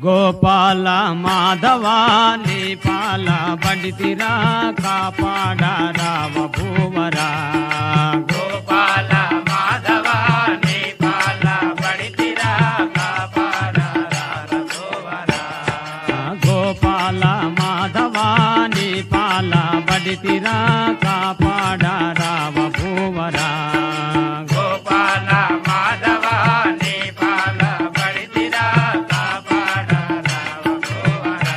గోపాల మాధవా నీ పాల బండితిరా కాపాడ రావ భూవరా గోపాల మాధవ నీ పాల పడితిరా కాపాడ రారగోవరా. గోపాల మాధవా నీ పాల బండితిరా కాపాడ రావ భూవరా గోపాల మాధవ నీ పాల పడితిరా కాపాడ రారగోవరా.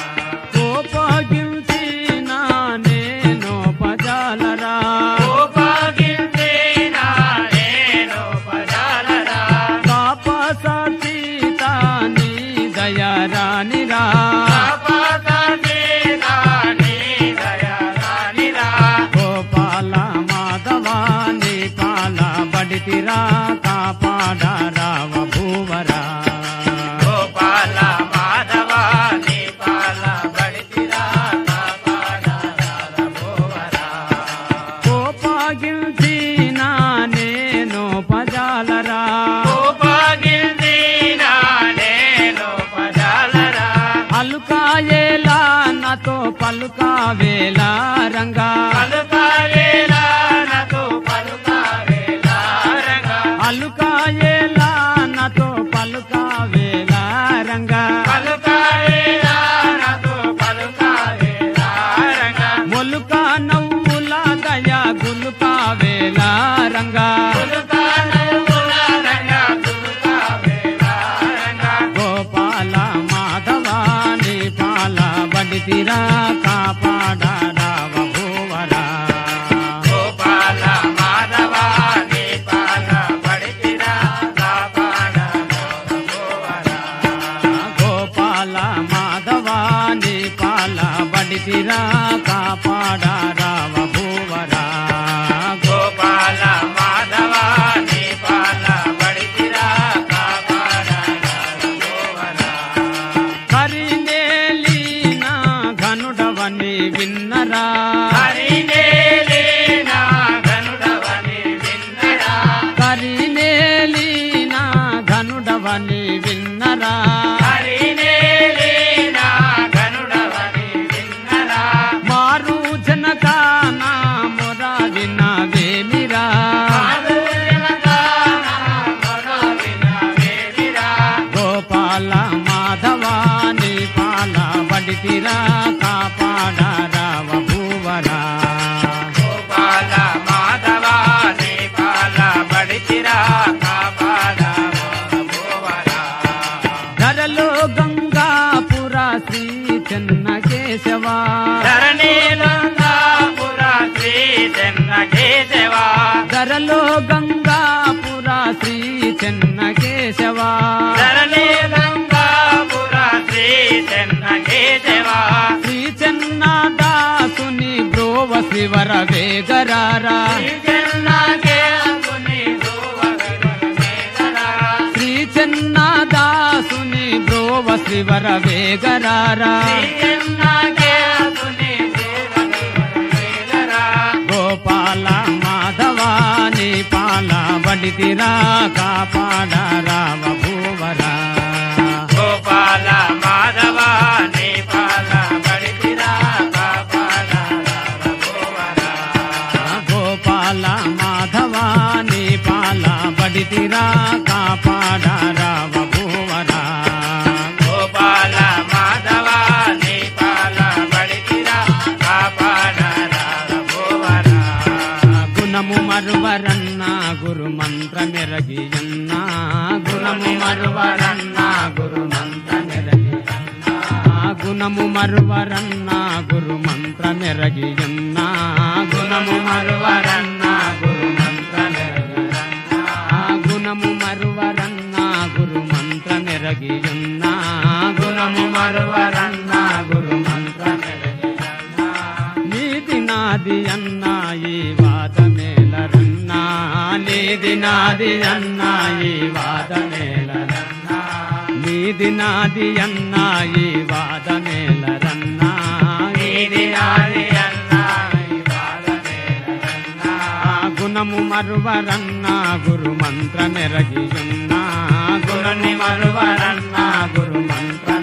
కోపగించిన నేను పజాలరా కోపగించేనా నేను పదాలరా. కాపసీత నీ దయరానిరా కాపాడనేనా నీ దయరానిరా. గోపాల మాధవా నీ పాల బడితిరా కాపాడ రావ భూవరా గోపాల మాధవ నీ పాల పడితిరా కాపాడ రారగోవరా. కోపగించిన నేను పజాలరా కోపగించేనా నేను పదాలరా. అలుకాయేలా నాతో పలుకావేలా రంగా పలుకావేలా నాతో పలుకావేలా రంగా. అలుకాయేలా నాతో పలుకావేలా రంగా పలుకావేలా నాతో పలుకావేలా రంగా. మొలుక నవ్వుల దయ గులుకావేలా రంగా పలుకానవ్వుల రంగా, పలుకావేలా రంగా. గోపాల మాధవా నీ పాల బడితిరా కాపాడ రావ భూవరా గోపాల మాధవ నీ పాల పడితిరా కాపాడ రారగోవరా. గోపాల మాధవా నీ పాల బడితిరా కాపాడ రావ భూవరా గోపాల మాధవ నీ పాల పడితిరా కాపాడ రారగోవరా. కరినేలిన ఘనుడవని విన్నరా హరినేలిన ఘనుడవని విన్నరా. కరినేలిన ఘనుడవని విన్నరా హరినేలిన ఘనుడవని విన్నరా. మారు జనకాన మొర వినవేమిరా మాధుర్యగాన మనోవిన వేదిరా. గోపాల మాధవా నీ పాల బడితిరా కాపాడ రావ భూవరా గోపాల మాధవ నీ పాల పడితిరా కాపాడ గోవరా. ధరలో గంగాపుర శ్రీ చెన్న కేశవా ధరణీలంగాపుర శ్రీ చెన్న కేశవా ధరలో గంగాపుర శ్రీ చెన్న కేశవా ధరణీలంగాపుర శ్రీ చెన్న కేశవా శ్రీ చెన్న దాసుని బ్రోవ శివర వేగరారా శ్రీ చెన్న కేశవుని ధూవగరుడమేగరా. శ్రీ చెన్న దాసుని బ్రోవ శివర వేగరారా శ్రీ చెన్న కేశవుని ధూవగరుడమేగరా. గోపాల మాధవా నీ పాల బడితిరా కాపాడ రావ భూవరా గోపాల మాధవ నీ పాల పడితిరా కాపాడ రారగోవరా. గోపాల మాధవా నీ పాల బడితిరా కాపాడ రావ భూవరా గోపాల మాధవ నీ పాల పడితిరా కాపాడ రారగోవరా. గుణము మరువరన్న గురు మంత్ర మెరగియన్న గుణము మరువరన్న గురు మంత్ర మెరగియన్న గుణము మరువరన్న గురు మంత్ర మెరగియన్న గుణము మరువరన్న గురు మంత్ర మెరగియన్న గుణము మరువరన్న గురు మంత్ర మెరగియన్న గుణము మరువరన్న గురు మంత్ర మెరగియన్న నీది నాది అన్నాయి వాదమేలరన్నా నీది నాది అన్నాయి వాదమేలరన్నా నీది నాది అన్నాయి వాదమేలరన్నా నీది నాది అన్నాయి వాదమేలరన్నా గుణము మరువరన్నా గురు మంత్ర మెరగియున్నా గురుని మరువరన్నా గురు మంత్ర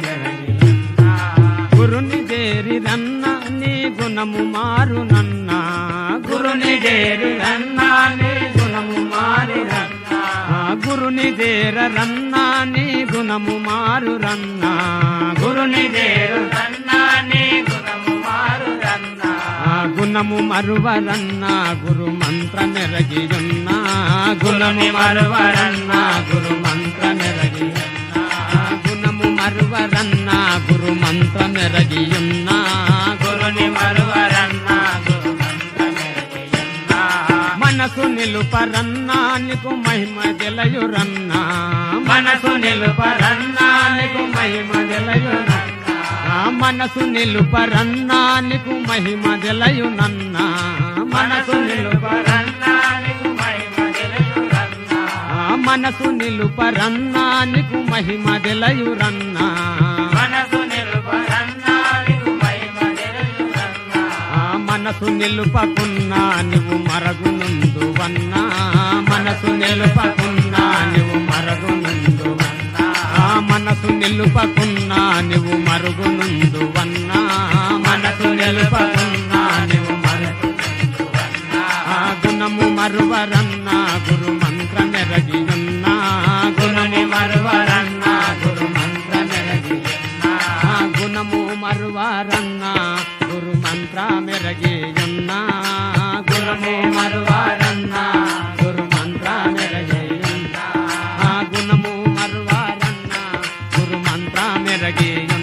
గుణము మారునన్నా గురుని చేరురన్నా నీ గుణము మారురన్నా ఆ గురుని చేరరన్నా నీ గుణము మారురన్నా గురుని చేరు రన్నా నీ గుణము మారురన్నా ఆ గుణము మరువరన్నా గురు మంత్ర మెరగియున్నా గుణము మరువరన్నా గురు మంత్ర మెరగియున్నా గుణము మరువరన్నా గురు మంత్ర మెరగియున్నా గురుని మరువరన్నా గురు మంత్రమెరగియున్నా మనసు నిలుపరన్నా నీకు మహిమ జలయురన్నా మనసు నిలుపరన్నా నీకు మహిమ జలయురన్నా ఆ మనసు నిలుపరన్నా నీకు మహిమ జలయునన్నా మనసు నిలుప నిలుపరన్నా నీకు మహిమ తెలుసురన్నా ఆ మనసు నిలుపరన్నా నీకు మహిమ జలయురన్నా మనసు నిలుపరన్నా నీకు మహిమ తెలుసురన్నా ఆ మనసు నిలుపకున్నా నువ్వు మరగునుందువన్నా మనసు నిలుపకున్నా నువ్వు మరగునుందువన్నా ఆ మనసు నిలుపకున్నా నువ్వు మరుగునుందువన్నా మనసు నిలుపకున్నా నువ్వు మరుగునుందువన్నా ఆ గుణము మరువరన్నా గురు మంత్ర మెరగియున్నా గుణము మరువరన్నా గురు మంత్ర మెరగియున్నా ఆ గుణము మరువారన్నా గురు మంత్ర మెరగియున్నా గుణము మరువారన్నా గురు మంత్ర మెరగియున్నా ఆ గుణము మరువారన్నా గురు మంత్ర మెరగియున్నా